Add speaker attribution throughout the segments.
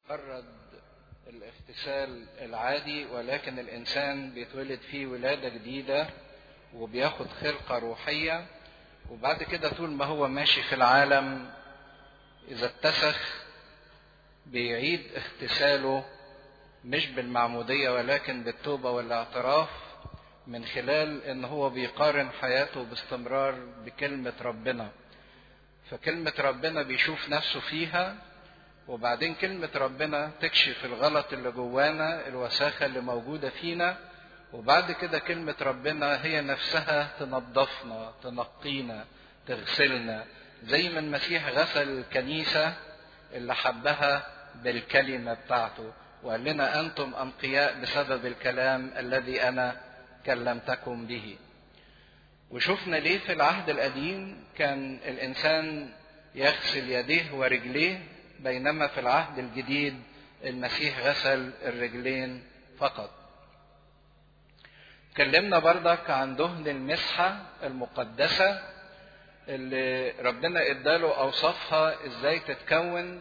Speaker 1: مجرد الاغتسال العادي ولكن الإنسان بيتولد فيه ولادة جديدة وبياخد خلقة روحية وبعد كده طول ما هو ماشي في العالم إذا اتسخ بيعيد اغتساله مش بالمعمودية ولكن بالتوبة والاعتراف من خلال ان هو بيقارن حياته باستمرار بكلمة ربنا فكلمة ربنا بيشوف نفسه فيها وبعدين كلمة ربنا تكشف الغلط اللي جوانا الوساخة اللي موجودة فينا وبعد كده كلمة ربنا هي نفسها تنظفنا تنقينا تغسلنا زي ما المسيح غسل الكنيسة اللي حبها بالكلمة بتاعته وقال لنا أنتم أنقياء بسبب الكلام الذي أنا كلمتكم به وشفنا ليه في العهد القديم كان الإنسان يغسل يديه ورجليه بينما في العهد الجديد المسيح غسل الرجلين فقط اتكلمنا بردك عن دهن المسحة المقدسة اللي ربنا اداله اوصافها ازاي تتكون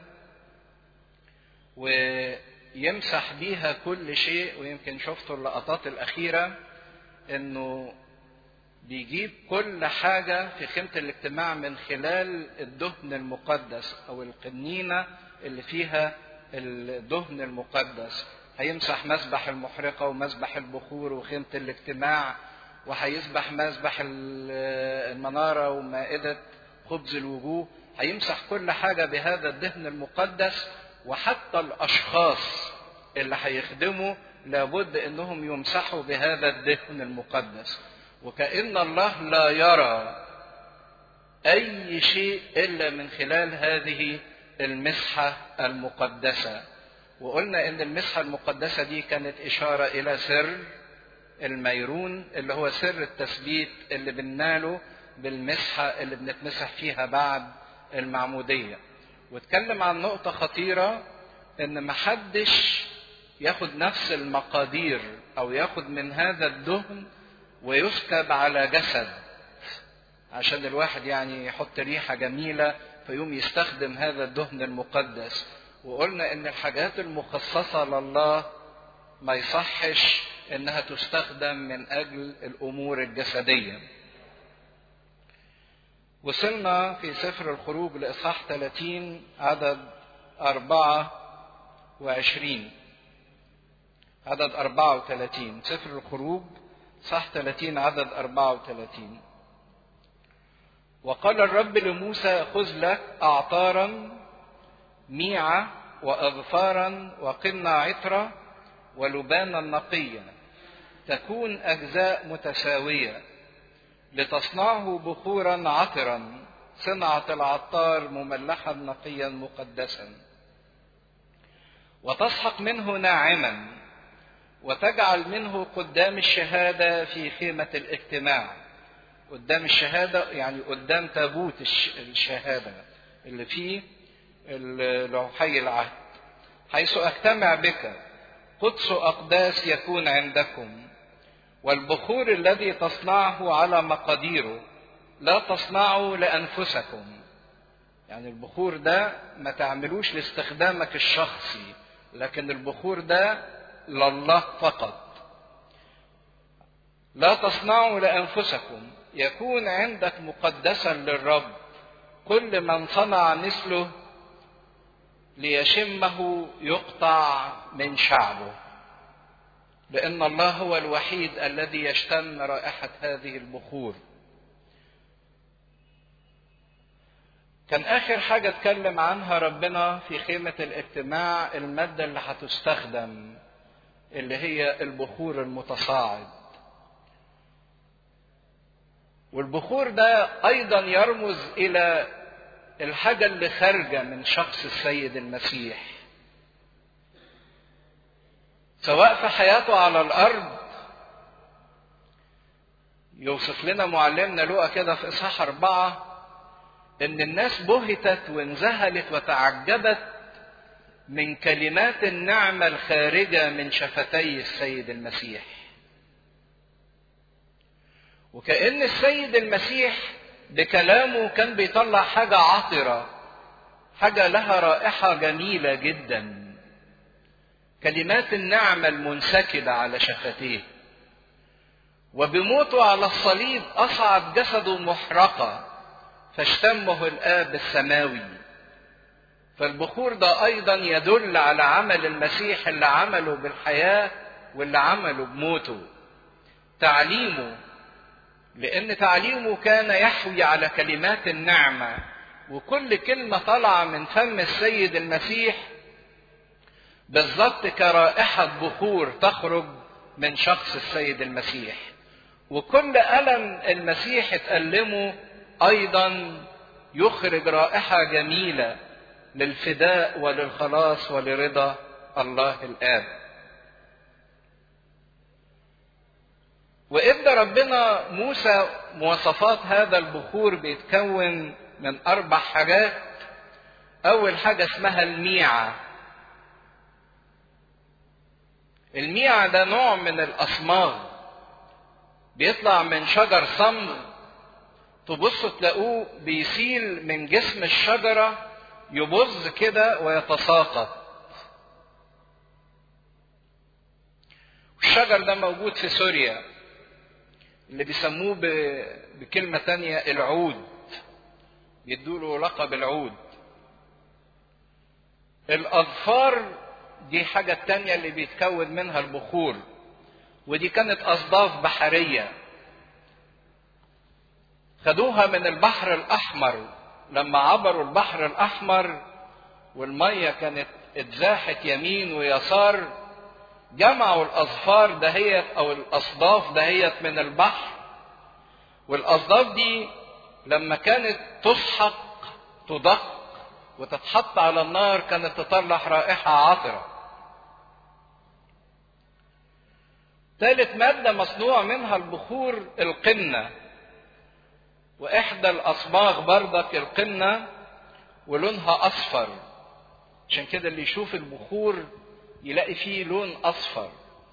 Speaker 1: ويمسح بيها كل شيء ويمكن شفتوا اللقطات الاخيره انه بيجيب كل حاجة في خيمة الاجتماع من خلال الدهن المقدس أو القنينة اللي فيها الدهن المقدس هيمسح مسبح المحرقة ومسبح البخور وخيمة الاجتماع وهيسبح مسبح المنارة ومائدة خبز الوجوه هيمسح كل حاجة بهذا الدهن المقدس وحتى الأشخاص اللي هيخدموا لابد انهم يمسحوا بهذا الدهن المقدس وكأن الله لا يرى أي شيء إلا من خلال هذه المسحة المقدسة وقلنا إن المسحة المقدسة دي كانت إشارة إلى سر الميرون اللي هو سر التثبيت اللي بنناله بالمسحة اللي بنتمسح فيها بعد المعمودية واتكلم عن نقطة خطيرة إن محدش ياخد نفس المقادير أو ياخد من هذا الدهن ويسكب على جسد عشان الواحد يعني يحط ريحة جميلة فيقوم يستخدم هذا الدهن المقدس وقلنا ان الحاجات المخصصة لله ما يصحش انها تستخدم من اجل الامور الجسدية وصلنا في سفر الخروج لاصحاح 30 عدد 24 عدد 34 سفر الخروج صح 30 عدد 34 وقال الرب لموسى خذ لك أعطارا ميعة وأظفارا وقنا عطرة ولبانا نقيا تكون أجزاء متساوية لتصنعه بخورا عطرا صنعة العطار مملحا نقيا مقدسا وتسحق منه ناعما وتجعل منه قدام الشهادة في خيمة الاجتماع قدام الشهادة يعني قدام تابوت الشهادة اللي فيه لوحي العهد حيث أجتمع بك قدس أقداس يكون عندكم والبخور الذي تصنعه على مقاديره لا تصنعه لأنفسكم يعني البخور ده ما تعملوش لاستخدامك الشخصي لكن البخور ده لله فقط لا تصنعوا لانفسكم يكون عندك مقدسا للرب كل من صنع مثله ليشمه يقطع من شعبه لان الله هو الوحيد الذي يشتم رائحه هذه البخور كان اخر حاجه اتكلم عنها ربنا في خيمه الاجتماع الماده اللي هتستخدم اللي هي البخور المتصاعد والبخور ده ايضا يرمز الى الحاجه اللي خارجه من شخص السيد المسيح سواء في حياته على الارض يوصف لنا معلمنا لوقا كده في اصحاح اربعه ان الناس بهتت وانذهلت وتعجبت من كلمات النعمة الخارجة من شفتي السيد المسيح. وكأن السيد المسيح بكلامه كان بيطلع حاجة عطرة، حاجة لها رائحة جميلة جدا. كلمات النعمة المنسكبة على شفتيه وبموته على الصليب أصعد جسده محرقة فاشتمه الآب السماوي فالبخور ده أيضا يدل على عمل المسيح اللي عمله بالحياة واللي عمله بموته تعليمه لأن تعليمه كان يحوي على كلمات النعمة وكل كلمة طالعة من فم السيد المسيح بالظبط كرائحة بخور تخرج من شخص السيد المسيح وكل ألم المسيح اتألمه أيضا يخرج رائحة جميلة للفداء وللخلاص ولرضا الله الآب وإدى ربنا موسى مواصفات هذا البخور بيتكون من أربع حاجات أول حاجة اسمها الميعة الميعة ده نوع من الأصماغ بيطلع من شجر صمغ تبصوا تلاقوه بيسيل من جسم الشجرة يبظ كده ويتساقط الشجر ده موجود في سوريا اللي بيسموه بكلمة تانية العود يدوله لقب العود الأظفار دي حاجة تانية اللي بيتكون منها البخور ودي كانت أصداف بحرية خدوها من البحر الأحمر لما عبروا البحر الأحمر والمية كانت اتزاحت يمين ويسار جمعوا الأظفار دهيت أو الأصداف دهيت من البحر والأصداف دي لما كانت تسحق تدق وتتحط على النار كانت تطلع رائحة عطرة ثالث مادة مصنوع منها البخور القنة وإحدى الأصباغ بردك القنة ولونها أصفر عشان كده اللي يشوف البخور يلاقي فيه لون أصفر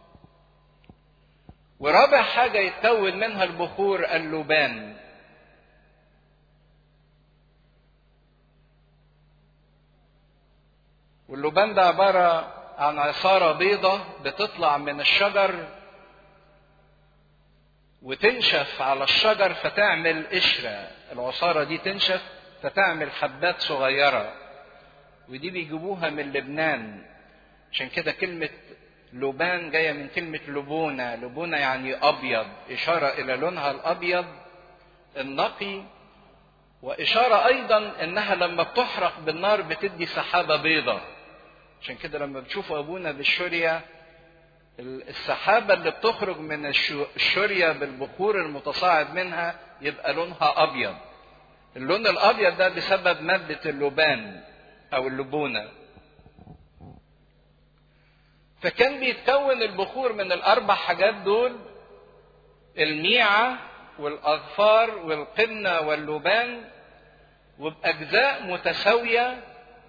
Speaker 1: ورابع حاجة يتكون منها البخور اللبان واللبان ده عبارة عن عصارة بيضة بتطلع من الشجر وتنشف على الشجر فتعمل قشرة العصارة دي تنشف فتعمل حبات صغيرة ودي بيجيبوها من لبنان عشان كده كلمة لبان جاية من كلمة لبونة لبونة يعني أبيض إشارة إلى لونها الأبيض النقي وإشارة أيضا إنها لما بتحرق بالنار بتدي سحابة بيضة عشان كده لما بتشوفوا أبونا بالشورية السحابة اللي بتخرج من الشورية بالبخور المتصاعد منها يبقى لونها أبيض اللون الأبيض ده بسبب مادة اللبان أو اللبونة فكان بيتكون البخور من الأربع حاجات دول الميعة والأظفار والقنة واللبان وبأجزاء متساوية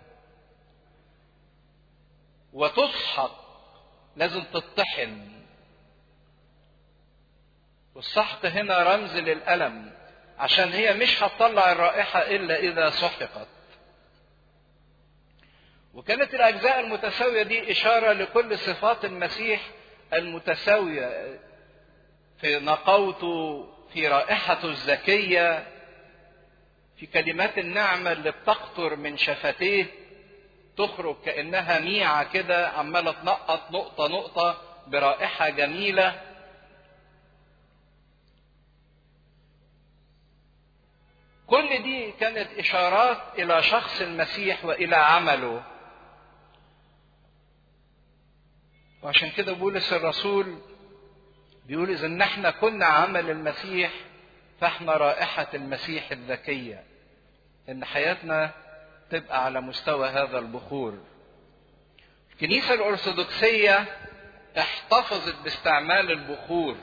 Speaker 1: وتسحق لازم تطحن والسحق هنا رمز للألم عشان هي مش هتطلع الرائحة إلا إذا سحقت وكانت الأجزاء المتساوية دي إشارة لكل صفات المسيح المتساوية في نقاوته في رائحته الزكية في كلمات النعمة اللي بتقطر من شفتيه تخرج كأنها ميعة كده عمالة تنقط نقطة نقطة برائحة جميلة كل دي كانت إشارات إلى شخص المسيح وإلى عمله وعشان كده بولس الرسول بيقول إذا إن إحنا كنا عمل المسيح فإحنا رائحة المسيح الذكية إن حياتنا تبقى على مستوى هذا البخور. الكنيسة الأرثوذكسية احتفظت باستعمال البخور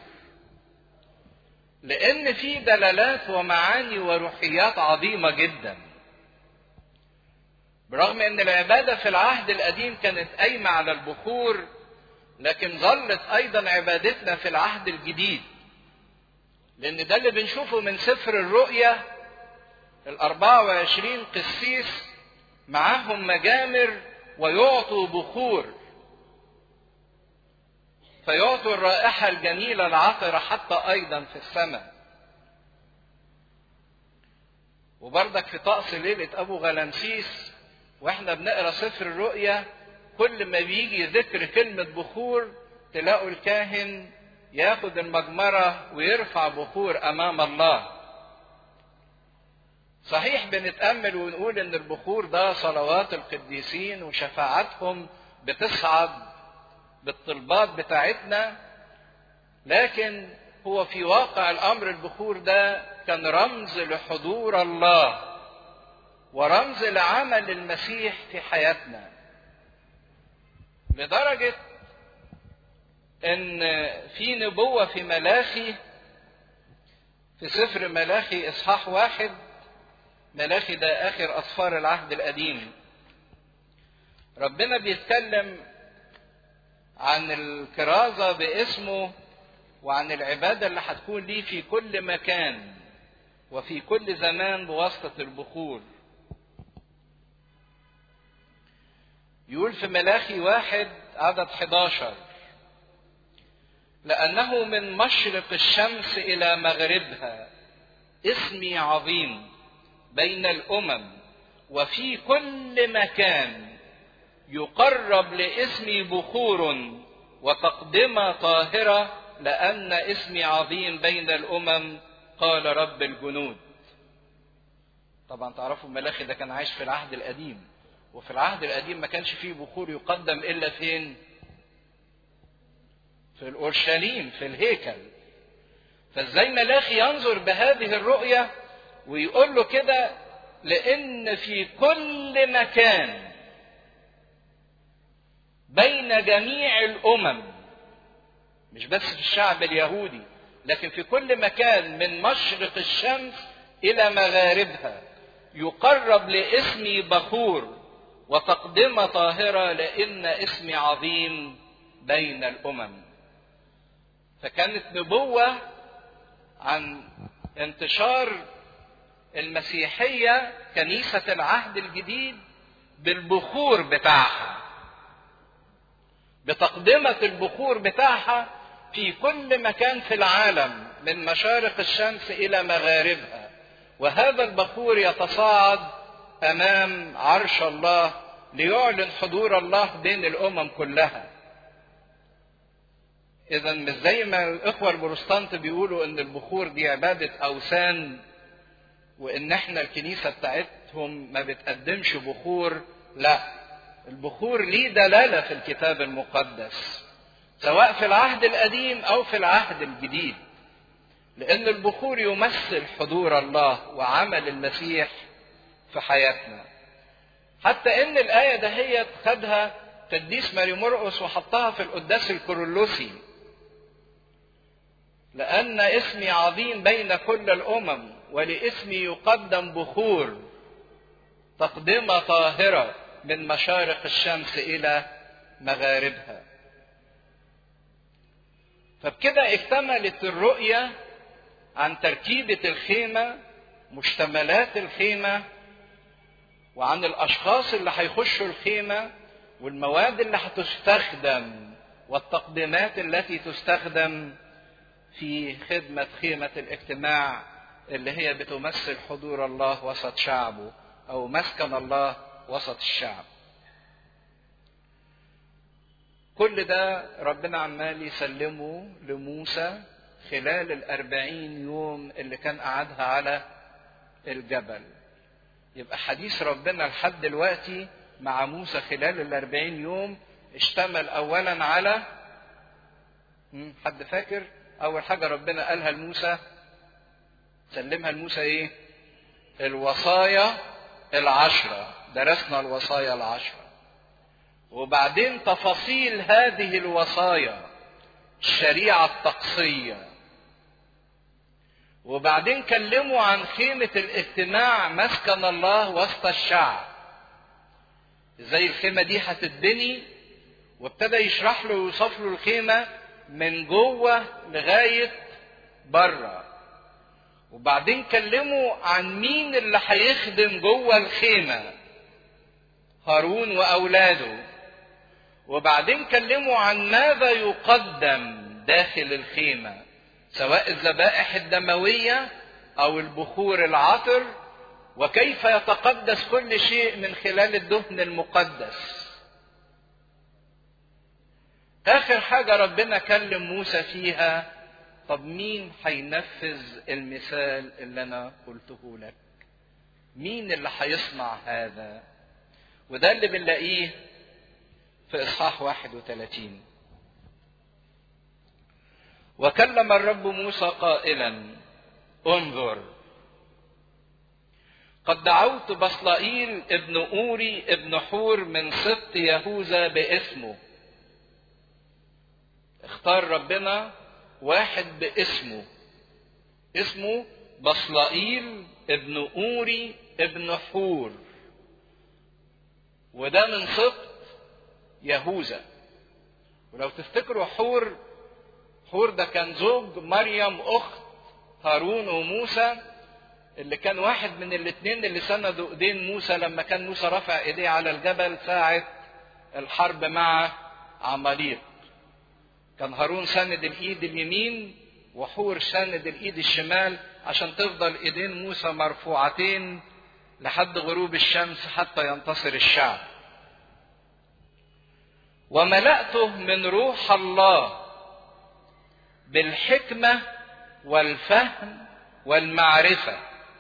Speaker 1: لأن في دلالات ومعاني وروحيات عظيمة جدا. برغم أن العبادة في العهد القديم كانت قايمة على البخور لكن ظلت أيضا عبادتنا في العهد الجديد. لأن ده اللي بنشوفه من سفر الرؤيا ال 24 قسيس معاهم مجامر ويعطوا بخور فيعطوا الرائحة الجميلة العطرة حتى أيضا في السماء وبرضك في طقس ليلة أبو غلمسيس وإحنا بنقرأ سفر الرؤيا كل ما بيجي ذكر كلمة بخور تلاقوا الكاهن ياخد المجمرة ويرفع بخور أمام الله صحيح بنتأمل ونقول إن البخور ده صلوات القديسين وشفاعتهم بتصعد بالطلبات بتاعتنا لكن هو في واقع الأمر البخور ده كان رمز لحضور الله ورمز لعمل المسيح في حياتنا لدرجة ان في نبوة في ملاخي في سفر ملاخي اصحاح واحد ملاخي ده اخر اسفار العهد القديم ربنا بيتكلم عن الكرازة باسمه وعن العبادة اللي هتكون ليه في كل مكان وفي كل زمان بواسطة البخور يقول في ملاخي واحد عدد 11 لأنه من مشرق الشمس إلى مغربها اسمي عظيم بين الأمم وفي كل مكان يقرب لاسمي بخور وتقدمة طاهرة لأن اسمي عظيم بين الأمم قال رب الجنود طبعا تعرفوا ملاخي ده كان عايش في العهد القديم وفي العهد القديم ما كانش فيه بخور يقدم إلا فين في الأورشليم في الهيكل فازاي ملاخي ينظر بهذه الرؤية ويقول له كده لأن في كل مكان بين جميع الأمم مش بس في الشعب اليهودي لكن في كل مكان من مشرق الشمس إلى مغاربها يقرب لاسمي بخور وتقدمة طاهرة لأن اسمي عظيم بين الأمم فكانت نبوة عن انتشار المسيحية كنيسة العهد الجديد بالبخور بتاعها بتقدمة البخور بتاعها في كل مكان في العالم من مشارق الشمس إلى مغاربها وهذا البخور يتصاعد أمام عرش الله ليعلن حضور الله بين الأمم كلها إذا مش زي ما الإخوة البروتستانت بيقولوا إن البخور دي عبادة أوثان وإن إحنا الكنيسة بتاعتهم ما بتقدمش بخور، لا. البخور ليه دلالة في الكتاب المقدس. سواء في العهد القديم أو في العهد الجديد. لأن البخور يمثل حضور الله وعمل المسيح في حياتنا. حتى إن الآية دهيت خدها قديس ماري مرقس وحطها في القداس الكورولوسي لأن اسمي عظيم بين كل الأمم ولاسمي يقدم بخور تقدمة طاهرة من مشارق الشمس إلى مغاربها فبكده اكتملت الرؤية عن تركيبة الخيمة مشتملات الخيمة وعن الأشخاص اللي هيخشوا الخيمة والمواد اللي هتستخدم والتقديمات التي تستخدم في خدمة خيمة الاجتماع اللي هي بتمثل حضور الله وسط شعبه أو مسكن الله وسط الشعب. كل ده ربنا عمال يسلمه لموسى خلال الأربعين يوم اللي كان قعدها على الجبل. يبقى حديث ربنا لحد دلوقتي مع موسى خلال الأربعين يوم اشتمل أولا على حد فاكر أول حاجة ربنا قالها لموسى سلمها لموسى إيه؟ الوصايا العشرة درسنا الوصايا العشرة وبعدين تفاصيل هذه الوصايا الشريعة الطقسية وبعدين كلموا عن خيمة الاجتماع مسكن الله وسط الشعب ازاي الخيمة دي هتتبني وابتدى يشرح له ويوصف له الخيمة من جوه لغاية بره وبعدين كلموا عن مين اللي هيخدم جوه الخيمة هارون وأولاده وبعدين كلموا عن ماذا يقدم داخل الخيمة سواء الذبائح الدموية أو البخور العطر وكيف يتقدس كل شيء من خلال الدهن المقدس آخر حاجة ربنا كلم موسى فيها طب مين هينفذ المثال اللي أنا قلته لك؟ مين اللي هيصنع هذا؟ وده اللي بنلاقيه في إصحاح 31 وكلم الرب موسى قائلا انظر قد دعوت بصلائيل ابن أوري ابن حور من سبط يهوذا باسمه اختار ربنا واحد باسمه اسمه بصلائيل ابن أوري ابن حور وده من سبط يهوذا ولو تفتكروا حور حور ده كان زوج مريم اخت هارون وموسى اللي كان واحد من الاثنين اللي سندوا ايدين موسى لما كان موسى رفع ايديه على الجبل ساعة الحرب مع عماليق كان هارون سند الايد اليمين وحور سند الايد الشمال عشان تفضل ايدين موسى مرفوعتين لحد غروب الشمس حتى ينتصر الشعب وملأته من روح الله بالحكمة والفهم والمعرفة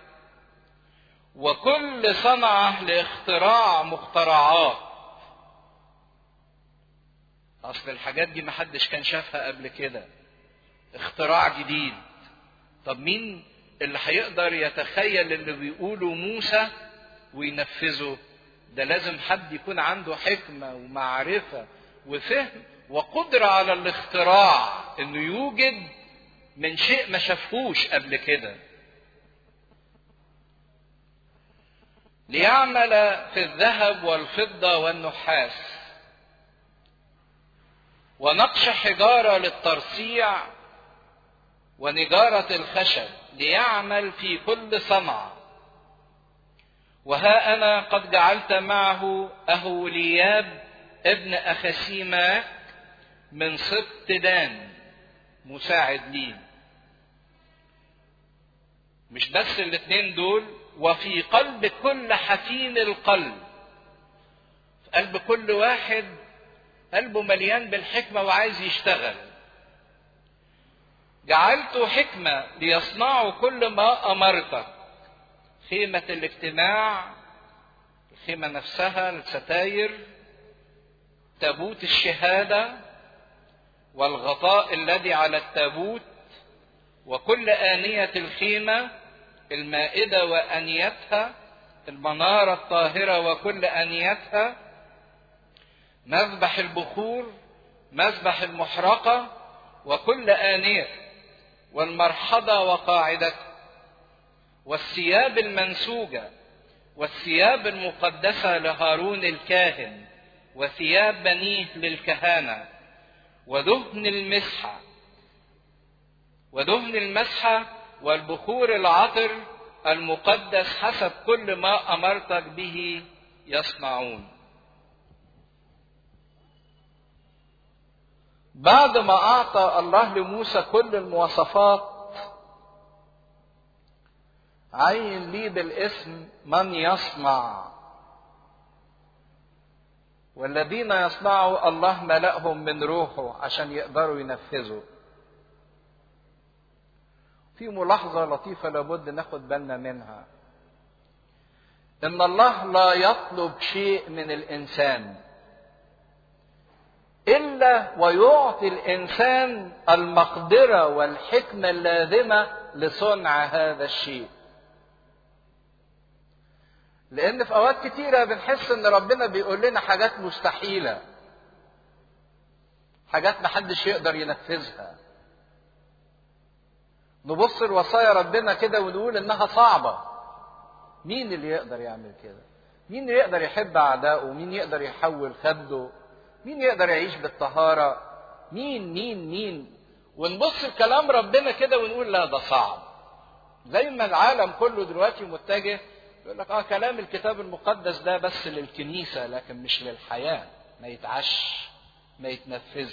Speaker 1: وكل صنعة لاختراع مخترعات أصل الحاجات دي محدش كان شافها قبل كده اختراع جديد طب مين اللي هيقدر يتخيل اللي بيقوله موسى وينفذه ده لازم حد يكون عنده حكمة ومعرفة وفهم وقدرة على الاختراع انه يوجد من شيء ما شافهوش قبل كده ليعمل في الذهب والفضة والنحاس ونقش حجارة للترصيع ونجارة الخشب ليعمل في كل صنعة وها أنا قد جعلت معه أهولياب ابن أخسيماك من سبط دان مساعد لي مش بس الاثنين دول وفي قلب كل حفين القلب في قلب كل واحد قلبه مليان بالحكمة وعايز يشتغل جعلت حكمة ليصنعوا كل ما أمرتك خيمة الاجتماع الخيمة نفسها الستاير تابوت الشهادة والغطاء الذي على التابوت وكل آنية الخيمة المائدة وأنيتها المنارة الطاهرة وكل أنيتها مذبح البخور مذبح المحرقة وكل آنية والمرحضة وقاعدته والثياب المنسوجة والثياب المقدسة لهارون الكاهن وثياب بنيه للكهانة ودهن المسحة ودهن المسحة والبخور العطر المقدس حسب كل ما أمرتك به يصنعون بعد ما أعطى الله لموسى كل المواصفات عين لي بالاسم من يصنع والذين يصنعوا الله ملأهم من روحه عشان يقدروا ينفذوا في ملاحظة لطيفة لابد ناخد بالنا منها إن الله لا يطلب شيء من الإنسان إلا ويعطي الإنسان المقدرة والحكمة اللازمة لصنع هذا الشيء لأن في أوقات كتيرة بنحس إن ربنا بيقول لنا حاجات مستحيلة حاجات محدش يقدر ينفذها نبص لوصايا ربنا كده ونقول إنها صعبة مين اللي يقدر يعمل كده مين اللي يقدر يحب أعدائه مين يقدر يحول خده مين يقدر يعيش بالطهارة مين مين مين ونبص لكلام ربنا كده ونقول لا ده صعب زي ما العالم كله دلوقتي متجه يقول لك اه كلام الكتاب المقدس ده بس للكنيسة لكن مش للحياة ما يتعش ما يتنفذ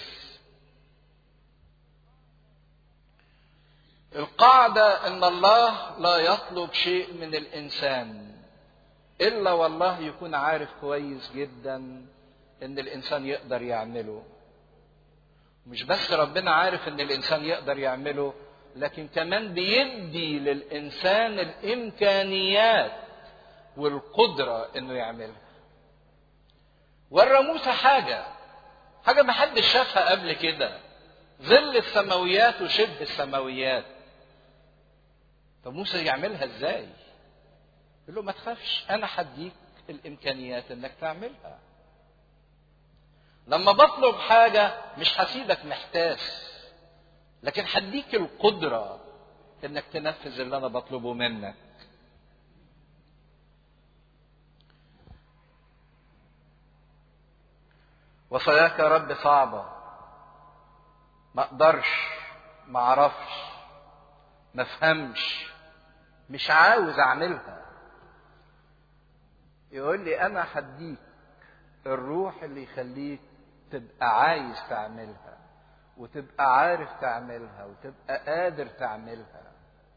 Speaker 1: القاعدة ان الله لا يطلب شيء من الانسان الا والله يكون عارف كويس جدا ان الانسان يقدر يعمله مش بس ربنا عارف ان الانسان يقدر يعمله لكن كمان بيدي للانسان الامكانيات والقدره انه يعملها ورى موسى حاجه حاجه ما حدش شافها قبل كده ظل السماويات وشبه السماويات طب موسى يعملها ازاي يقول له ما تخافش انا هديك الامكانيات انك تعملها لما بطلب حاجه مش هسيبك محتاس لكن هديك القدره انك تنفذ اللي انا بطلبه منك وصاياك يا رب صعبه ما اقدرش ما اعرفش ما افهمش مش عاوز اعملها يقول لي انا هديك الروح اللي يخليك تبقى عايز تعملها وتبقى عارف تعملها وتبقى قادر تعملها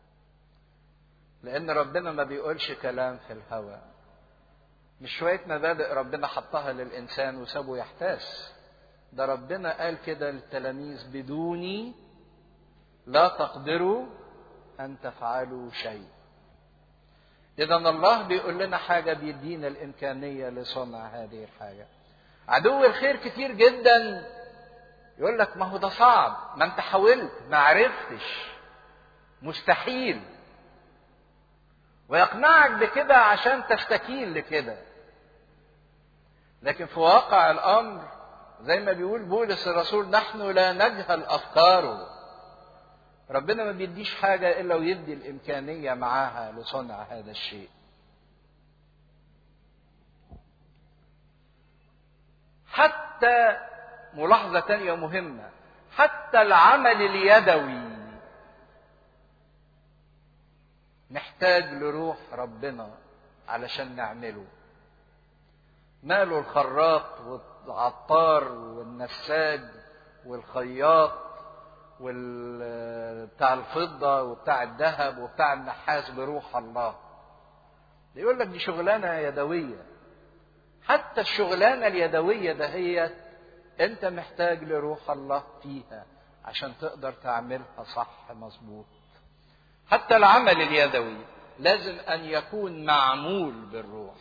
Speaker 1: لان ربنا ما بيقولش كلام في الهوى مش شويه مبادئ ربنا حطها للانسان وسابه يحتاس ده ربنا قال كده للتلاميذ بدوني لا تقدروا ان تفعلوا شيء اذا الله بيقول لنا حاجه بيدينا الامكانيه لصنع هذه الحاجه عدو الخير كتير جدا يقول لك ما هو ده صعب ما انت حاولت ما عرفتش مستحيل ويقنعك بكده عشان تستكين لكده لكن في واقع الامر زي ما بيقول بولس الرسول نحن لا نجهل افكاره ربنا ما بيديش حاجه الا ويدي الامكانيه معاها لصنع هذا الشيء حتى ملاحظه تانيه مهمه حتى العمل اليدوي محتاج لروح ربنا علشان نعمله ماله الخراط والعطار والنساج والخياط بتاع الفضة وبتاع الذهب وبتاع النحاس بروح الله يقول لك دي شغلانة يدوية حتى الشغلانة اليدوية دهيت انت محتاج لروح الله فيها عشان تقدر تعملها صح مظبوط حتى العمل اليدوي لازم ان يكون معمول بالروح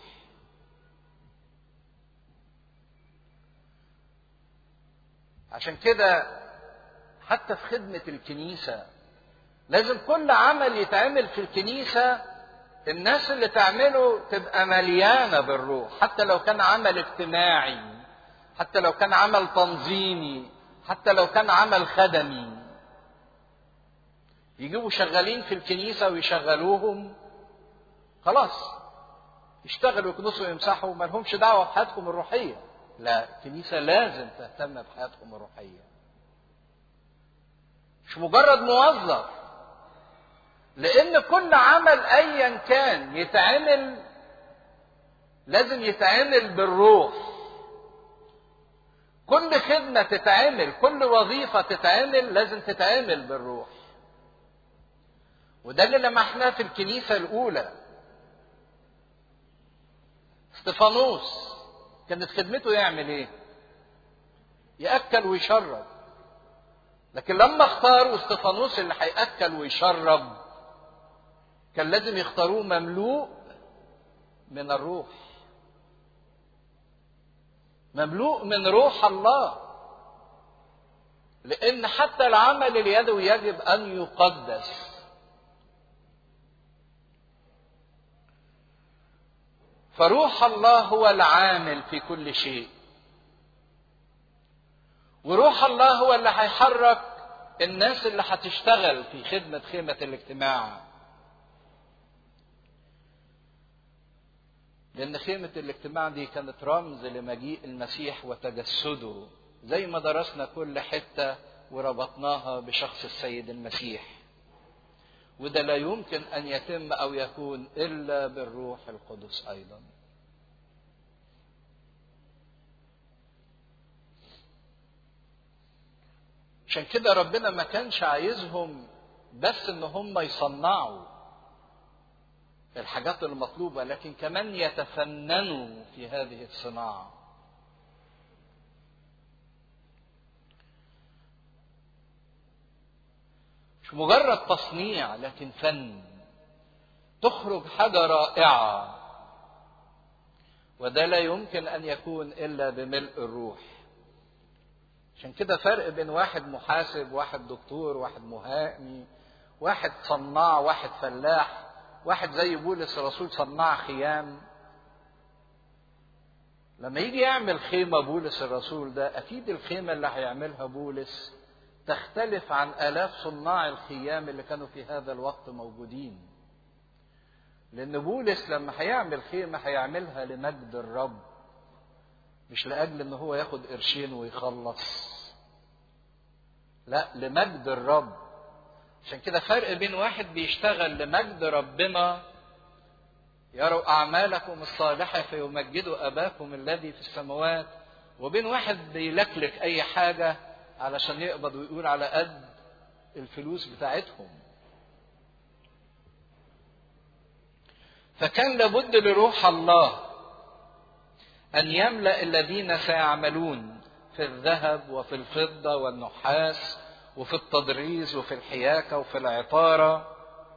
Speaker 1: عشان كده حتى في خدمة الكنيسة لازم كل عمل يتعمل في الكنيسة الناس اللي تعمله تبقى مليانة بالروح حتى لو كان عمل اجتماعي حتى لو كان عمل تنظيمي حتى لو كان عمل خدمي يجيبوا شغالين في الكنيسة ويشغلوهم خلاص يشتغلوا يكنسوا ويمسحوا ما لهمش دعوة بحياتهم الروحية لا الكنيسة لازم تهتم بحياتهم الروحية مش مجرد موظف لان كل عمل ايا كان يتعمل لازم يتعمل بالروح كل خدمة تتعمل كل وظيفة تتعمل لازم تتعمل بالروح وده اللي لمحناه في الكنيسة الأولى استفانوس كانت خدمته يعمل ايه؟ يأكل ويشرب لكن لما اختاروا استفانوس اللي هيأكل ويشرب كان لازم يختاروه مملوء من الروح مملوء من روح الله لأن حتى العمل اليدوي يجب أن يقدس فروح الله هو العامل في كل شيء وروح الله هو اللي هيحرك الناس اللي هتشتغل في خدمة خيمة الاجتماع لأن خيمة الاجتماع دي كانت رمز لمجيء المسيح وتجسده زي ما درسنا كل حتة وربطناها بشخص السيد المسيح وده لا يمكن أن يتم أو يكون إلا بالروح القدس أيضا عشان كده ربنا ما كانش عايزهم بس ان هم يصنعوا الحاجات المطلوبة لكن كمان يتفننوا في هذه الصناعة مش مجرد تصنيع لكن فن تخرج حاجة رائعة وده لا يمكن أن يكون إلا بملء الروح عشان كده فرق بين واحد محاسب واحد دكتور واحد مهائمي واحد صناع واحد فلاح واحد زي بولس الرسول صناع خيام لما يجي يعمل خيمة بولس الرسول ده أكيد الخيمة اللي هيعملها بولس تختلف عن آلاف صناع الخيام اللي كانوا في هذا الوقت موجودين لأن بولس لما هيعمل خيمة هيعملها لمجد الرب مش لأجل إن هو ياخد قرشين ويخلص لا لمجد الرب عشان كده فرق بين واحد بيشتغل لمجد ربنا يروا أعمالكم الصالحة فيمجدوا أباكم الذي في السماوات وبين واحد بيلكلك أي حاجة علشان يقبض ويقول على قد الفلوس بتاعتهم فكان لابد لروح الله أن يملأ الذين سيعملون في الذهب وفي الفضة والنحاس وفي التضريز وفي الحياكة وفي العطارة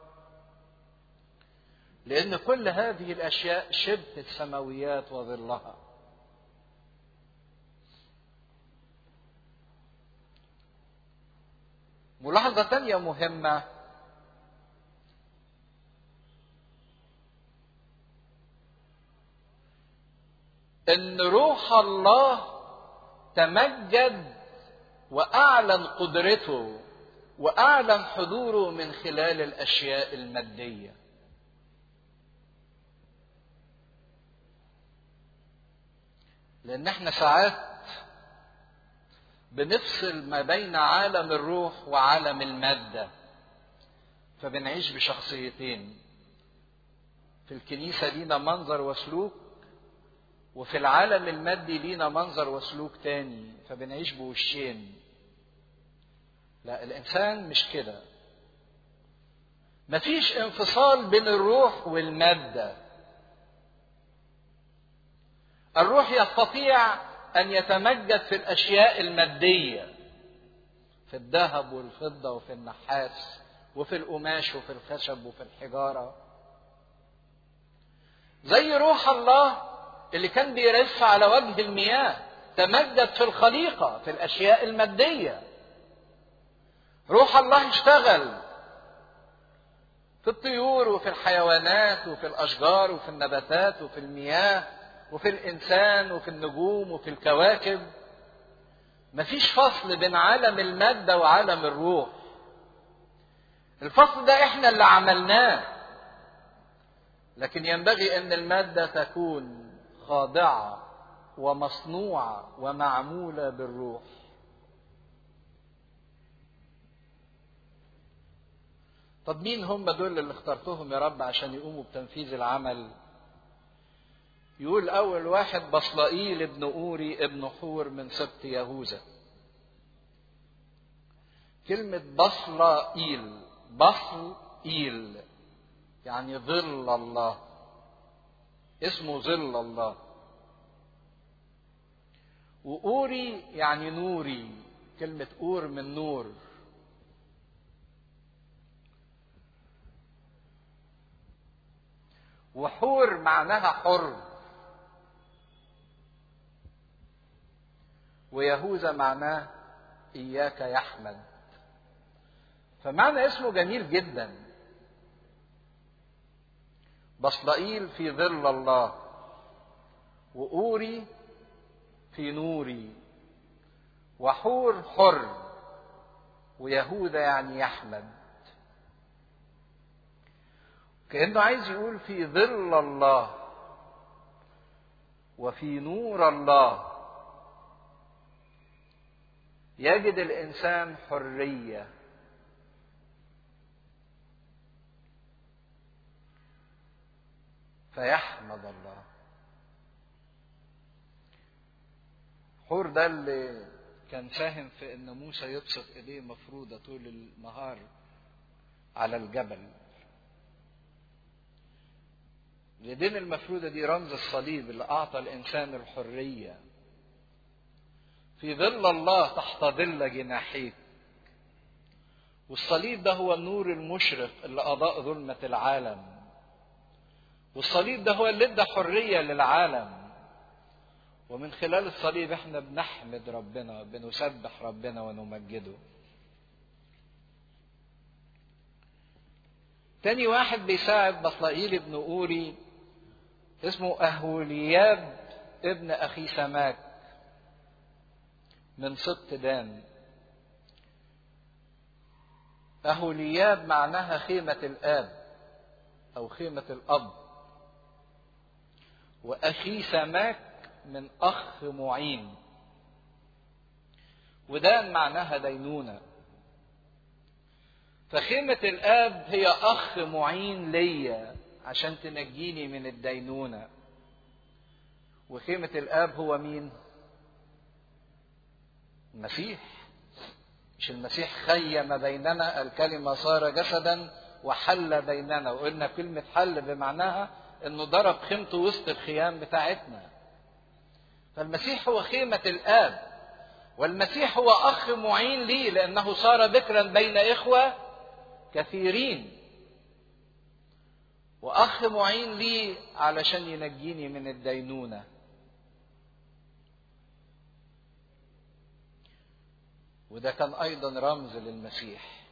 Speaker 1: لأن كل هذه الأشياء شبه السماويات وظلها ملاحظة تانية مهمة ان روح الله تمجد واعلن قدرته واعلن حضوره من خلال الاشياء الماديه لان احنا ساعات بنفصل ما بين عالم الروح وعالم الماده فبنعيش بشخصيتين في الكنيسه لينا منظر وسلوك وفي العالم المادي لينا منظر وسلوك تاني فبنعيش بوشين لا الانسان مش كده مفيش انفصال بين الروح والماده الروح يستطيع ان يتمجد في الاشياء الماديه في الذهب والفضه وفي النحاس وفي القماش وفي الخشب وفي الحجاره زي روح الله اللي كان بيرف على وجه المياه تمجد في الخليقة في الأشياء المادية روح الله اشتغل في الطيور وفي الحيوانات وفي الأشجار وفي النباتات وفي المياه وفي الإنسان وفي النجوم وفي الكواكب مفيش فصل بين عالم المادة وعالم الروح الفصل ده احنا اللي عملناه لكن ينبغي ان المادة تكون خاضعة ومصنوعة ومعمولة بالروح. طب مين هم دول اللي اخترتهم يا رب عشان يقوموا بتنفيذ العمل؟ يقول أول واحد بصلائيل ابن أوري ابن حور من سبط يهوذا. كلمة بصلائيل بصل إيل يعني ظل الله اسمه ظل الله وأوري يعني نوري كلمة أور من نور وحور معناها حر ويهوذا معناه إياك يحمد فمعنى اسمه جميل جدا بصلائيل في ظل الله وأوري في نوري وحور حر ويهوذا يعني يحمد كأنه عايز يقول في ظل الله وفي نور الله يجد الإنسان حرية فيحمد الله حور ده اللي كان فاهم في ان موسى يبسط ايديه مفروضة طول النهار على الجبل اليدين المفرودة دي رمز الصليب اللي أعطى الإنسان الحرية في ظل الله تحت ظل جناحيك والصليب ده هو النور المشرق اللي أضاء ظلمة العالم والصليب ده هو اللي ادى حرية للعالم ومن خلال الصليب احنا بنحمد ربنا بنسبح ربنا ونمجده تاني واحد بيساعد بطلائيل ابن أوري اسمه أهولياب ابن أخي سماك من سبط دان أهولياب معناها خيمة الآب أو خيمة الأب وأخي سماك من أخ معين ودان معناها دينونة فخيمة الآب هي أخ معين ليا عشان تنجيني من الدينونة وخيمة الآب هو مين؟ المسيح مش المسيح خيم بيننا الكلمة صار جسدا وحل بيننا وقلنا كلمة حل بمعناها انه ضرب خيمته وسط الخيام بتاعتنا فالمسيح هو خيمة الآب والمسيح هو أخ معين لي لأنه صار بكرا بين إخوة كثيرين وأخ معين لي علشان ينجيني من الدينونة وده كان أيضا رمز للمسيح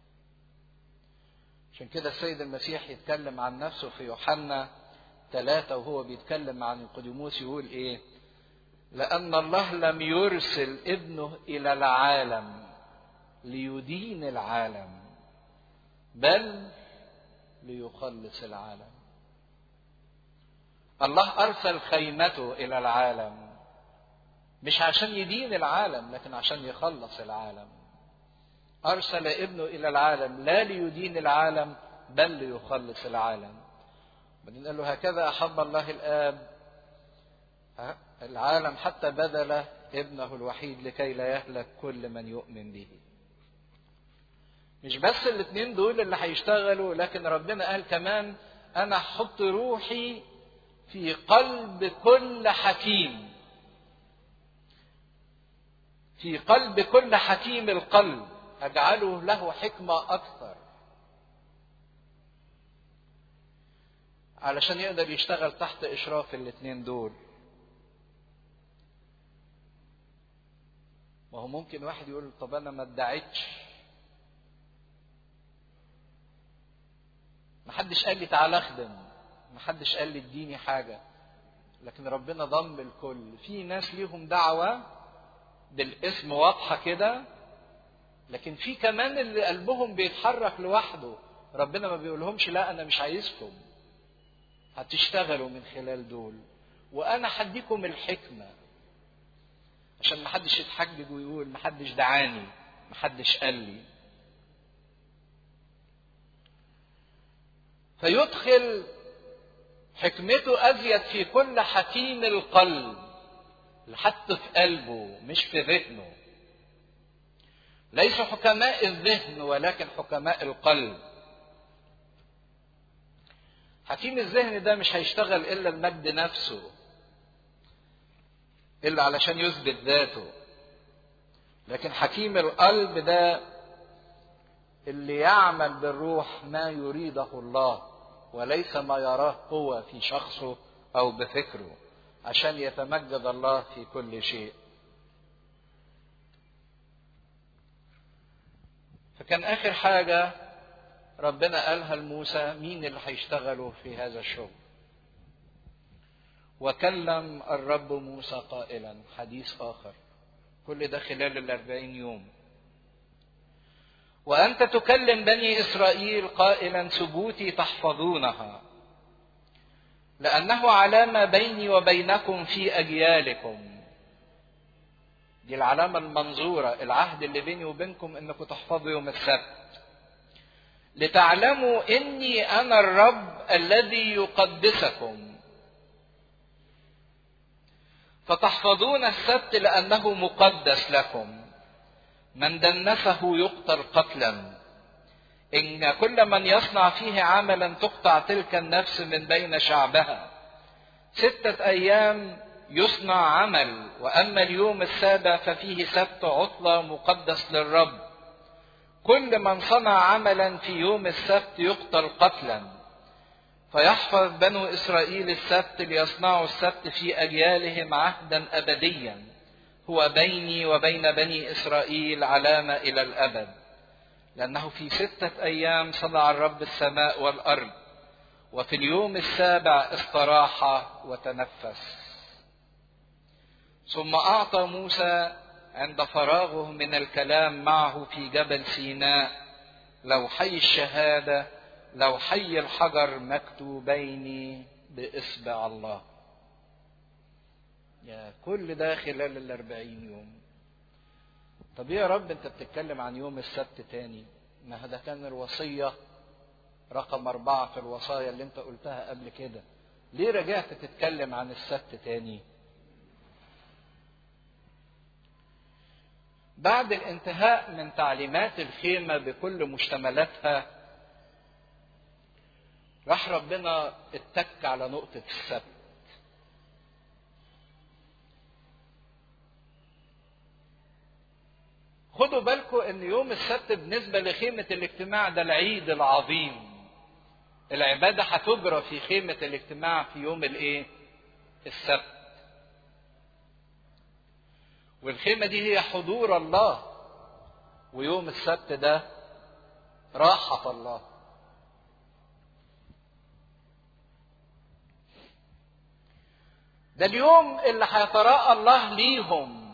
Speaker 1: عشان كده السيد المسيح يتكلم عن نفسه في يوحنا ثلاثة وهو بيتكلم عن نيقوديموس يقول إيه؟ لأن الله لم يرسل ابنه إلى العالم ليدين العالم بل ليخلص العالم الله أرسل خيمته إلى العالم مش عشان يدين العالم لكن عشان يخلص العالم أرسل ابنه إلى العالم لا ليدين العالم بل ليخلص العالم بعدين قال له هكذا أحب الله الآب العالم حتى بذل ابنه الوحيد لكي لا يهلك كل من يؤمن به مش بس الاثنين دول اللي هيشتغلوا لكن ربنا قال كمان انا احط روحي في قلب كل حكيم في قلب كل حكيم القلب اجعله له حكمه اكثر علشان يقدر يشتغل تحت اشراف الاثنين دول ما هو ممكن واحد يقول طب انا ما ادعيتش ما حدش قال لي تعالى اخدم ما حدش قال لي اديني حاجه لكن ربنا ضم الكل في ناس ليهم دعوه بالاسم واضحه كده لكن في كمان اللي قلبهم بيتحرك لوحده ربنا ما بيقولهمش لا انا مش عايزكم هتشتغلوا من خلال دول وانا هديكم الحكمه عشان ما حدش يتحجج ويقول ما حدش دعاني ما حدش قال لي فيدخل حكمته ازيد في كل حكيم القلب حتى في قلبه مش في ذهنه ليسوا حكماء الذهن ولكن حكماء القلب حكيم الذهن ده مش هيشتغل الا المجد نفسه الا علشان يثبت ذاته لكن حكيم القلب ده اللي يعمل بالروح ما يريده الله وليس ما يراه هو في شخصه او بفكره عشان يتمجد الله في كل شيء فكان اخر حاجه ربنا قالها لموسى مين اللي هيشتغلوا في هذا الشغل وكلم الرب موسى قائلا حديث آخر كل ده خلال الأربعين يوم وأنت تكلم بني إسرائيل قائلا ثبوتي تحفظونها لأنه علامة بيني وبينكم في أجيالكم دي العلامة المنظورة العهد اللي بيني وبينكم انكم تحفظوا يوم السبت لتعلموا اني انا الرب الذي يقدسكم فتحفظون السبت لأنه مقدس لكم من دنسه يقتل قتلا إن كل من يصنع فيه عملا تقطع تلك النفس من بين شعبها ستة أيام يصنع عمل وأما اليوم السابع ففيه سبت عطلة مقدس للرب كل من صنع عملا في يوم السبت يقتل قتلا فيحفظ بنو إسرائيل السبت ليصنعوا السبت في أجيالهم عهدا أبديا هو بيني وبين بني إسرائيل علامة إلى الأبد لأنه في ستة أيام صنع الرب السماء والأرض وفي اليوم السابع استراح وتنفس ثم أعطى موسى عند فراغه من الكلام معه في جبل سيناء لوحي الشهادة لوحي الحجر مكتوبين بإصبع الله يا كل ده خلال الأربعين يوم طب يا رب انت بتتكلم عن يوم السبت تاني ما ده كان الوصية رقم أربعة في الوصايا اللي انت قلتها قبل كده ليه رجعت تتكلم عن السبت تاني بعد الانتهاء من تعليمات الخيمة بكل مشتملاتها راح ربنا اتك على نقطة السبت خدوا بالكم ان يوم السبت بالنسبة لخيمة الاجتماع ده العيد العظيم العبادة هتجرى في خيمة الاجتماع في يوم الايه السبت والخيمة دي هي حضور الله ويوم السبت ده راحة الله ده اليوم اللي هيتراءى الله ليهم